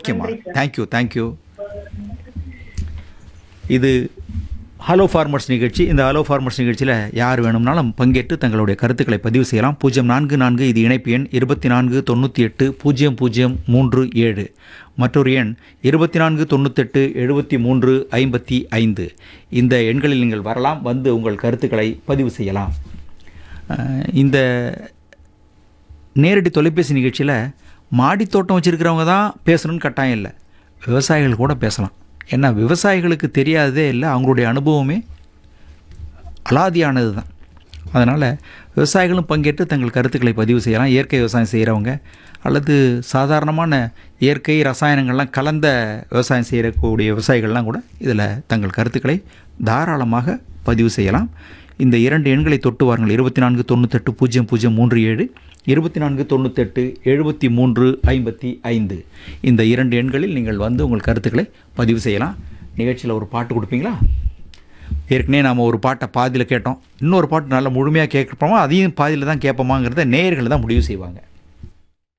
ஓகேம்மா thank you thank you இது hello farmers நிகழ்ச்சி இந்த ஹலோ ஃபார்மர்ஸ் நிகழ்ச்சியில் யார் வேணும்னாலும் பங்கேற்று தங்களுடைய கருத்துக்களை பதிவு செய்யலாம் பூஜ்ஜியம் நான்கு நான்கு இது இணைப்பு எண் இருபத்தி நான்கு தொண்ணூற்றி எட்டு பூஜ்ஜியம் பூஜ்ஜியம் மூன்று ஏழு மற்றொரு எண் இருபத்தி நான்கு தொண்ணூத்தெட்டு எழுபத்தி மூன்று ஐம்பத்தி ஐந்து இந்த எண்களில் நீங்கள் வரலாம் வந்து உங்கள் கருத்துக்களை பதிவு செய்யலாம் அஹ், இந்த நேரடி தொலைபேசி நிகழ்ச்சியில் மாடி தோட்டம் வச்சுருக்கிறவங்க தான் பேசணும்னு கட்டாயம் இல்லை விவசாயிகள் கூட பேசலாம் ஏன்னா விவசாயிகளுக்கு தெரியாததே இல்லை அவங்களுடைய அனுபவமே அலாதியானது தான் அதனால் விவசாயிகளும் பங்கேற்று தங்கள் கருத்துக்களை பதிவு செய்யலாம் இயற்கை விவசாயம் செய்கிறவங்க அல்லது சாதாரணமான இயற்கை ரசாயனங்கள்லாம் கலந்த விவசாயம் செய்யக்கூடிய விவசாயிகள்லாம் கூட இதில் தங்கள் கருத்துக்களை தாராளமாக பதிவு செய்யலாம் இந்த இரண்டு எண்களை தொட்டு வாருங்கள் இருபத்தி நான்கு தொண்ணூத்தெட்டு பூஜ்ஜியம் பூஜ்ஜியம் மூன்று ஏழு இருபத்தி நான்கு தொண்ணூத்தெட்டு எழுபத்தி மூன்று ஐம்பத்தி ஐந்து இந்த இரண்டு எண்களில் நீங்கள் வந்து உங்கள் கருத்துக்களை பதிவு செய்யலாம் நிகழ்ச்சியில் ஒரு பாட்டு கொடுப்பீங்களா ஏற்கனவே நாம் ஒரு பாட்டை பாதியில் கேட்டோம் இன்னொரு பாட்டு நல்லா முழுமையாக கேட்குறோமா அதையும் பாதியில் தான் கேட்போமாங்கிறத நேயர்கள் தான் முடிவு செய்வாங்க